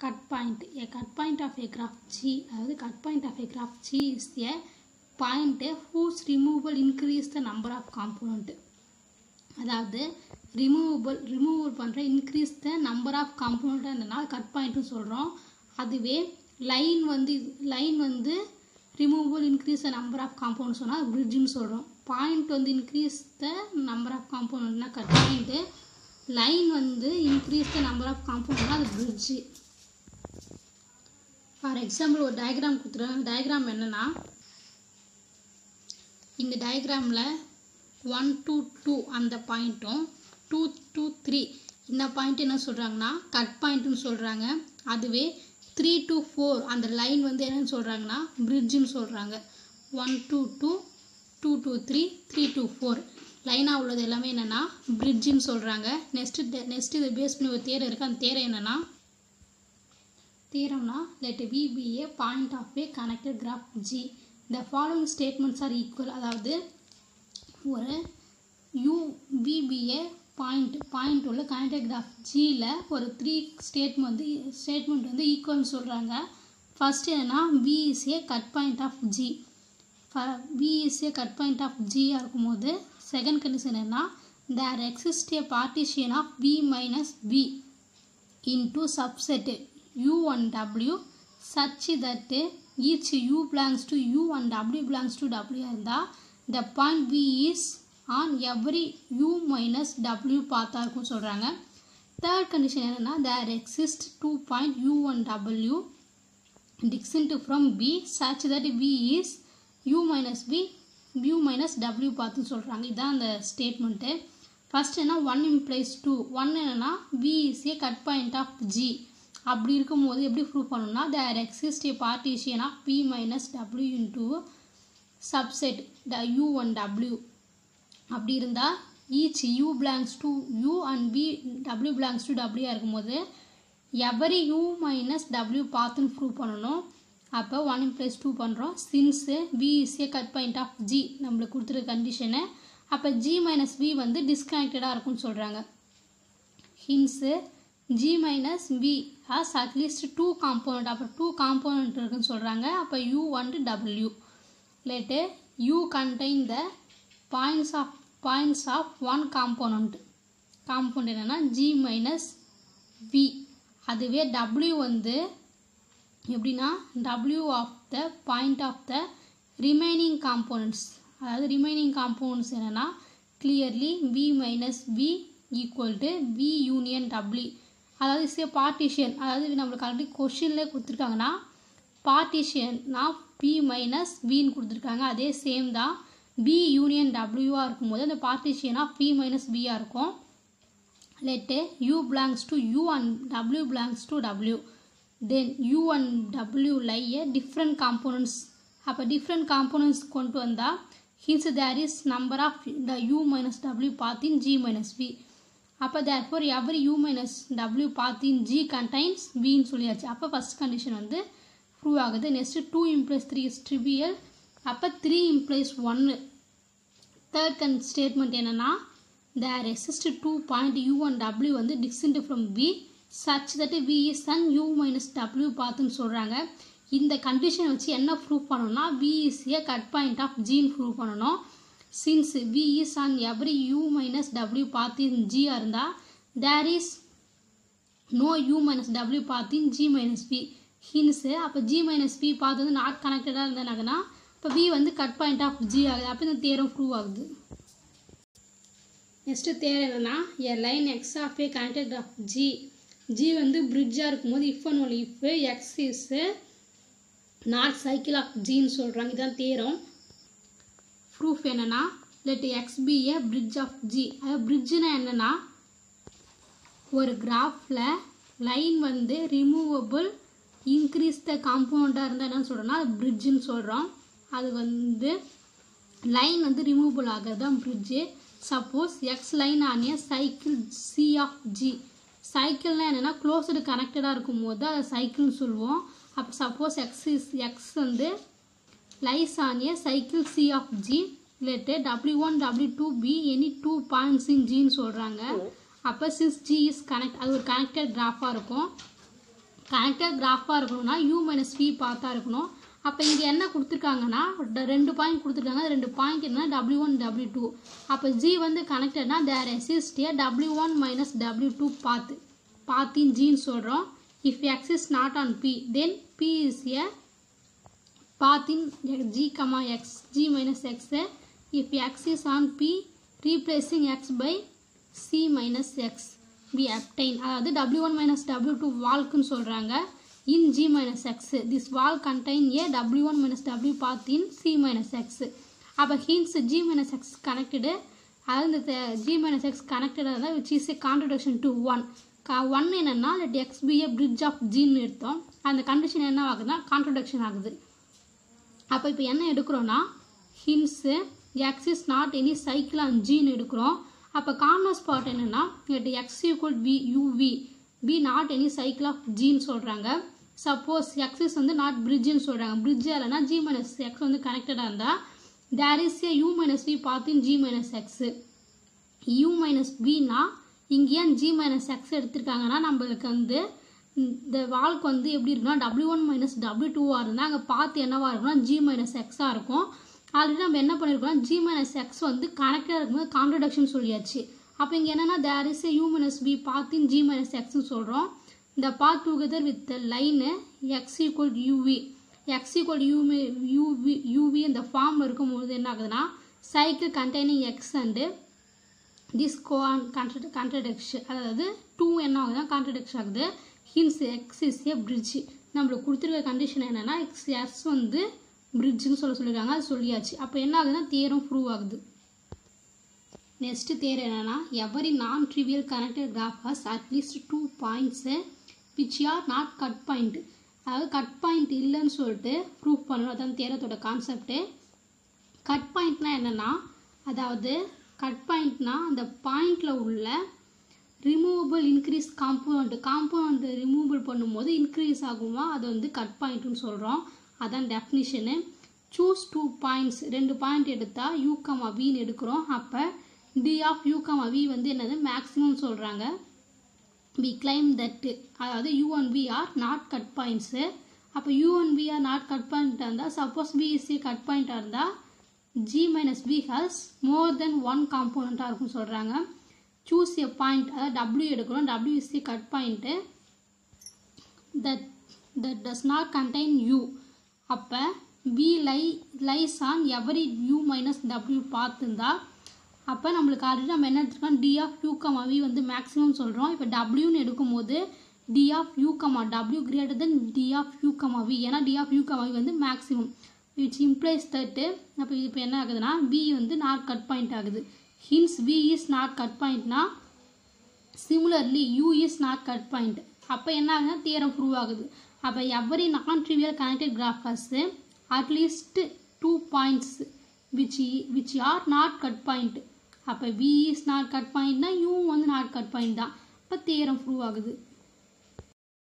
cut point a cut point of a graph G அதாவது cut point of a graph G is a point whose removal increase the number of component அதாவது removable remove பண்ணுற increase the number of காம்பவுண்ட்னா cut பாயிண்ட்னு சொல்கிறோம் அதுவே line வந்து line வந்து removable increase the number of component சொன்னால் பிரிட்ஜுன்னு சொல்கிறோம் பாயிண்ட் வந்து இன்க்ரீஸ் த நம்பர் ஆஃப் காம்பவுண்ட்னா கட் பாயிண்ட்டு லைன் வந்து இன்க்ரீஸ் த நம்பர் ஆஃப் காம்பவுண்ட்னா அது பிரிட்ஜு ஃபார் எக்ஸாம்பிள் ஒரு டயக்ராம் கொடுத்துருவேன் டயக்ராம் என்னென்னா இந்த டயக்ராமில் ஒன் டூ டூ அந்த பாயிண்ட்டும் டூ டூ த்ரீ இந்த பாயிண்ட் என்ன சொல்கிறாங்கன்னா கட் பாயிண்ட்டுன்னு சொல்கிறாங்க அதுவே த்ரீ டூ ஃபோர் அந்த லைன் வந்து என்னன்னு சொல்கிறாங்கன்னா பிரிட்ஜுன்னு சொல்கிறாங்க one two two two two three three two four லைனாக உள்ளது எல்லாமே என்னென்னா பிரிட்ஜுன்னு சொல்கிறாங்க நெக்ஸ்ட்டு நெக்ஸ்ட் இதை பேஸ் பண்ணி ஒரு தேரம் இருக்குது அந்த தேரம் என்னென்னா தேரம்னா let v be a point of a connected graph G the following statements are equal அதாவது ஒரு யூ விபிஏ பாயிண்ட் பாயிண்ட் உள்ள கனெக்டட் கிராஃப் ஜியில் ஒரு த்ரீ ஸ்டேட்மெண்ட் வந்து ஸ்டேட்மெண்ட் வந்து ஈக்குவல்னு சொல்கிறாங்க ஃபஸ்ட் என்னென்னா v is a cut point of G v is a cut point of ஜியாக இருக்கும்போது செகண்ட் கண்டிஷன் என்ன there exist a partition of v minus v into subset u and w such that each u belongs to u and w belongs to w இருந்தால் the point v is on every u minus w பார்த்தா இருக்கும் சொல்கிறாங்க third condition என்னென்னா there exist two point u and w distinct from b such that v is u minus v u minus w பார்த்துன்னு சொல்கிறாங்க இதுதான் அந்த statement first என்ன one implies two one என்னென்னா v is a cut point of g அப்படி இருக்கும்போது எப்படி prove பண்ணணும்னா there exist a partition of B minus W into subset the U and W அப்படி இருந்தால் each U belongs to U and B W belongs to W இருக்கும்போது every you minus W பார்த்துன்னு prove பண்ணணும் அப்போ one plus two பண்ணுறோம் since V is a cut point of G நம்மளுக்கு கொடுத்துருக்க condition அப்போ ஜி மைனஸ் வி வந்து டிஸ்கனெக்டடாக இருக்கும்னு சொல்கிறாங்க hence G minus v has at least two component அப்போ டூ காம்போனண்ட் இருக்குன்னு சொல்கிறாங்க அப்போ யூ அண்ட் டபிள்யூ let u contain the points of points of one component component என்னென்னா ஜி மைனஸ் வி அதுவே டபிள்யூ வந்து எப்படின்னா டபிள்யூ of the point of the remaining components அதாவது ரிமைனிங் காம்போனண்ட்ஸ் என்னென்னா clearly v minus v equal to v union டபிள்யூ அதாவது சே பார்ட்டிஷியன் அதாவது நம்மளுக்கு ஆல்ரெடி கொஷின்லேயே கொடுத்துருக்காங்கன்னா பார்ட்டிஷியன் ஆஃப் பி மைனஸ் வின்னு கொடுத்துருக்காங்க அதே சேம் தான் பி யூனியன் டபிள்யூவாக இருக்கும்போது அந்த பார்ட்டிஷியன் ஆஃப் பி மைனஸ் பியாக இருக்கும் let U belongs to U and W belongs to W then U and W lie a different components அப்போ டிஃப்ரெண்ட் காம்போனன்ட்ஸ் கொண்டு வந்தால் hence there is number of the U minus W path in G minus V அப்போ therefore every you minus W path in G contains வின்னு சொல்லியாச்சு அப்போ first condition வந்து prove ஆகுது next two implies three is trivial அப்போ three implies ஒன்று third கன் statement என்னென்னா there exist two point u and டபிள்யூ வந்து distinct from v such that v is and u minus W பார்த்துன்னு சொல்கிறாங்க இந்த கண்டிஷன் வச்சு என்ன ப்ரூவ் பண்ணணும்னா v is a cut point of ஜின்னு ப்ரூவ் பண்ணணும் since v is on every u minus W path in ஜியாக இருந்தால் there is no u minus W path in G minus p hence அப்போ ஜி மைனஸ் பி பார்த்து வந்து not கனெக்டடாக இருந்தாங்கன்னா இப்போ we வந்து கட் பாயிண்ட் ஆஃப் ஜி ஆகுது அப்போ இந்த தேரம் ப்ரூவ் ஆகுது நெக்ஸ்ட்டு தேர் என்னென்னா a line x of a connected of G G வந்து பிரிட்ஜாக இருக்கும்போது if and one if x is not cycle of ஜின்னு சொல்கிறாங்க இதுதான் தேரம் ப்ரூஃப் என்னென்னா let x be a bridge of G அதாவது பிரிட்ஜுனா என்னென்னா ஒரு கிராஃபில் லைன் வந்து ரிமூவபிள் இன்க்ரீஸ் த காம்பவுண்டாக இருந்தால் என்னன்னு சொல்கிறோன்னா அது பிரிட்ஜுன்னு சொல்கிறோம் அது வந்து லைன் வந்து ரிமூவபிள் ஆகிறது தான் bridge suppose X line on a cycle C of G சைக்கிள்னால் என்னென்னா க்ளோஸ்டு கனெக்டடாக இருக்கும்போது அதை சைக்கிள்னு சொல்லுவோம் அப்போ சப்போஸ் எக்ஸ் இஸ் எக்ஸ் வந்து lies on a cycle C of G let W one W two be any two points in ஜின்னு சொல்கிறாங்க அப்போ சின்ஸ் ஜி இஸ் கனெக்ட் அது ஒரு கனெக்டட் கிராஃபாக இருக்கும் கனெக்டட் கிராஃபாக இருக்கணும்னா யூ மைனஸ் வி பார்த்தா இருக்கணும் அப்போ இங்கே என்ன கொடுத்துருக்காங்கன்னா ட- ரெண்டு பாயிண்ட் கொடுத்துருக்காங்க அது ரெண்டு பாயிண்ட் என்ன டபிள்யூ ஒன் டபிள்யூ டூ அப்போ ஜி வந்து கனெக்டட்னா there exist a W one minus W two path path in ஜின்னு சொல்கிறோம் if X is not on P then P is a path in g comma x g minus x if x is on p replacing x by c minus x we obtain அதாவது w1 minus w2 வால்க்குன்னு சொல்கிறாங்க in g minus x this wall contain a w1 minus w path in c minus x அப்போ hence g minus x connected அதாவது இந்த g minus x connected அதாவது which is a contradiction to 1 கா one என்னென்னா let x be a bridge of gன்னு எடுத்தோம் அந்த condition என்ன ஆகுதுன்னா கான்ட்ரடக்ஷன் ஆகுது அப்போ இப்போ என்ன எடுக்கிறோன்னா hence X is not any cycle and ஜின்னு எடுக்கிறோம் அப்போ கார்னர் ஸ்பாட் என்னென்னா edge X equal V UV be not any cycle of ஜின்னு சொல்கிறாங்க சப்போஸ் எக்ஸ் இஸ் வந்து நாட் பிரிட்ஜுன்னு சொல்கிறாங்க பிரிட்ஜ் இல்லைனா ஜி மைனஸ் எக்ஸ் வந்து கனெக்டடாக இருந்தால் there is a you minus V path in G minus X U minus பின்னா இங்கே ஏன் ஜி மைனஸ் எக்ஸ் எடுத்திருக்காங்கன்னா நம்மளுக்கு வந்து இந்த வால்க்கு வந்து எப்படி இருக்குன்னா டபிள்யூ ஒன் மைனஸ் டபிள்யூ டூவாக இருந்தால் அங்கே பார்த்து என்னவாக இருக்கும்னா ஜி மைனஸ் எக்ஸாக இருக்கும் ஆல்ரெடி நம்ம என்ன பண்ணியிருக்கோம் ஜி மைனஸ் எக்ஸ் வந்து கனெக்டாக இருக்கும்போது கான்ட்ரடக்ஷன் சொல்லியாச்சு அப்போ இங்கே என்னென்னா there is a you minus p path in G minus எக்ஸ்னு சொல்கிறோம் இந்த path together with line x equal u v x equal u v u v u v இந்த ஃபார்மில் இருக்கும்போது என்ன ஆகுதுன்னா cycle containing x and this கோ கான்ட்ரட் கான்ட்ரடிக்ஷன் அதாவது டூ என்ன ஆகுதுன்னா கான்ட்ரடிக்ஷன் ஆகுது hence x is a bridge நம்மளுக்கு கொடுத்துருக்க கண்டிஷன் என்னென்னா எக்ஸ் எஸ் வந்து பிரிட்ஜுன்னு சொல்ல சொல்லியிருக்காங்க அது சொல்லியாச்சு அப்போ என்ன ஆகுதுன்னா தேரம் ப்ரூவ் ஆகுது நெக்ஸ்ட் தேர் என்னன்னா every non trivial connected graph has at least two points which are not cut point அதாவது கட் பாயிண்ட் இல்லைன்னு சொல்லிட்டு ப்ரூவ் பண்ணணும் அதான் தேரத்தோட கான்செப்ட்டு கட் பாயிண்ட்னா என்னென்னா அதாவது கட் பாயிண்ட்னா அந்த பாயிண்டில் உள்ள removable increase component component removable பண்ணும்போது இன்க்ரீஸ் ஆகுமா அது வந்து கட் பாயிண்ட்னு சொல்கிறோம் அதான் டெஃபினிஷனு சூஸ் டூ பாயிண்ட்ஸ் ரெண்டு பாயிண்ட் எடுத்தால் யூ கமா வின்னு எடுக்கிறோம் அப்போ d of u comma v வந்து என்னது மேக்ஸிமம் சொல்கிறாங்க வி கிளைம் தட் அதாவது u and v are not cut points அப்போ u and v are not cut பாயிண்ட்டாக இருந்தால் சப்போஸ் வி இஸ் ஏ கட் பாயிண்ட்டாக இருந்தால் G minus p has more than one காம்போனண்ட்டாக இருக்கும் சொல்கிறாங்க சூஸ் எ பாயிண்ட் அதாவது டபிள்யூ எடுக்கிறோம் டபிள்யூ is a cut point that that does not contain u அப்போ v lie lies on every you minus டபிள்யூ பார்த்துருந்தா அப்போ நம்மளுக்கு ஆல்ரெடி நம்ம என்ன எடுத்துருக்கோம் d of u comma v வந்து மேக்ஸிமம் சொல்கிறோம் இப்போ டபிள்யூன்னு எடுக்கும்போது டி ஆஃப் யூ கமா டபிள்யூ greater than d of u comma v ஏன்னா d of u comma v வந்து மேக்ஸிமம் விச் இம்ப்ளைஸ் தட்டு அப்போ இப்போ என்ன ஆகுதுன்னா வி வந்து நாட் கட் பாயிண்ட் ஆகுது hence v is not cut பாயிண்ட்னா similarly u is not cut point அப்போ என்ன ஆகுதுன்னா தியரம் ப்ரூவ் ஆகுது அப்போ every non trivial connected graph has at least two points which which are not cut point அப்போ v is not cut பாயிண்ட்னா u வந்து not cut point தான் இப்போ தியரம் ப்ரூவ் ஆகுது